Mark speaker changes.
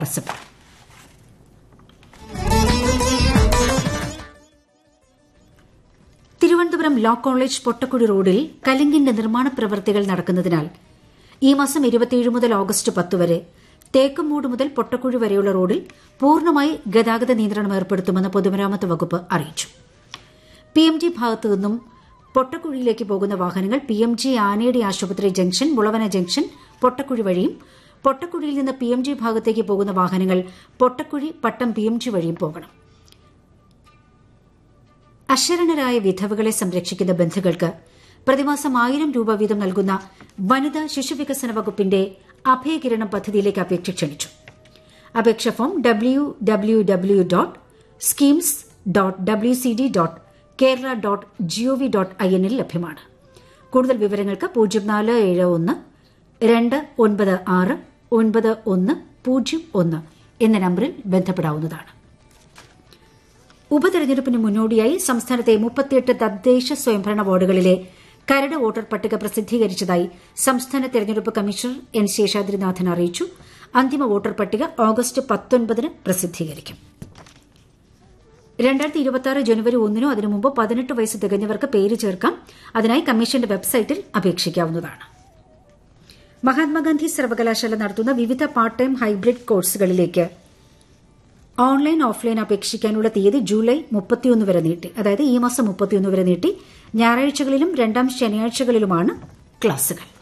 Speaker 1: തടസ്സപ്പെടും Thiruvananthapuram law college Pottakkudi റോഡിൽ കലിങ്കിന്റെ നിർമ്മാണ പ്രവൃത്തികൾ നടക്കുന്നതിനാൽ ഈ മാസം ഇരുപത്തിയേഴ് മുതൽ ഓഗസ്റ്റ് പത്ത് വരെ തേക്കുംമൂട് മുതൽ പൊട്ടക്കുഴി വരെയുള്ള റോഡിൽ പൂർണ്ണമായി ഗതാഗത നിയന്ത്രണം ഏർപ്പെടുത്തുമെന്ന് പൊതുമരാമത്ത് വകുപ്പ് അറിയിച്ചു പി എം ജി ഭാഗത്തു നിന്നും പൊട്ടക്കുഴിയിലേക്ക് പോകുന്ന വാഹനങ്ങൾ പി എം ജി ആനയുടെ ആശുപത്രി ജംഗ്ഷൻ മുളവന ജംഗ്ഷൻ പൊട്ടക്കുഴി വഴിയും പൊട്ടക്കുഴിയിൽ നിന്ന് പി എം ജി ഭാഗത്തേക്ക് പോകുന്ന വാഹനങ്ങൾ Pottakkuzhi Pattom P M G വഴിയും പോകണം അശരണരായ വിധവകളെ സംരക്ഷിക്കുന്ന ബന്ധുക്കൾക്ക് പ്രതിമാസം ആയിരം രൂപ വീതം നൽകുന്ന വനിതാ ശിശുവികസന വകുപ്പിന്റെ അഭയകിരണം പദ്ധതിയിലേക്ക് അപേക്ഷ ക്ഷണിച്ചു അപേക്ഷ form W W W dot schemes dot W C D dot Kerala dot G O V dot I എന്നിൽ ലഭ്യമാണ് കൂടുതൽ വിവരങ്ങൾക്ക് പൂജ്യം നാല് ഏഴ് ഒന്ന് രണ്ട് ഒൻപത് ആറ് ഒൻപത് ഒന്ന് പൂജ്യം ഒന്ന് എന്ന നമ്പറിൽ ബന്ധപ്പെടാവുന്നതാണ് ഉപതെരഞ്ഞെടുപ്പിന് മുന്നോടിയായി സംസ്ഥാനത്തെ മുപ്പത്തിയെട്ട് തദ്ദേശ സ്വയംഭരണ വാർഡുകളിലെ കരട് വോട്ടർ പട്ടിക പ്രസിദ്ധീകരിച്ചതായി സംസ്ഥാന തെരഞ്ഞെടുപ്പ് കമ്മീഷണർ എൻ ശേഷാദ്രിനാഥൻ അറിയിച്ചു അന്തിമ വോട്ടർ പട്ടിക ഓഗസ്റ്റ് പത്തൊൻപതിന് പ്രസിദ്ധീകരിക്കും രണ്ടായിരത്തി ഇരുപത്തി ജനുവരി ഒന്നിനോ അതിനു മുമ്പ് പതിനെട്ട് വയസ്സ് തികഞ്ഞവർക്ക് പേര് ചേർക്കാം അതിനായി കമ്മീഷന്റെ വെബ്സൈറ്റിൽ അപേക്ഷിക്കാവുന്നതാണ് മഹാത്മാഗാന്ധി സർവകലാശാല നടത്തുന്ന വിവിധ പാർട്ട് ടൈം ഹൈബ്രിഡ് കോഴ്സുകളിലേക്ക് ഓൺലൈൻ ഓഫ്ലൈൻ അപേക്ഷിക്കാനുള്ള തീയതി ജൂലൈ മുപ്പത്തിയൊന്ന് വരെ നീട്ടി അതായത് ഈ മാസം മുപ്പത്തിയൊന്ന് വരെ നീട്ടി ഞായറാഴ്ചകളിലും രണ്ടാം ശനിയാഴ്ചകളിലുമാണ് ക്ലാസുകൾ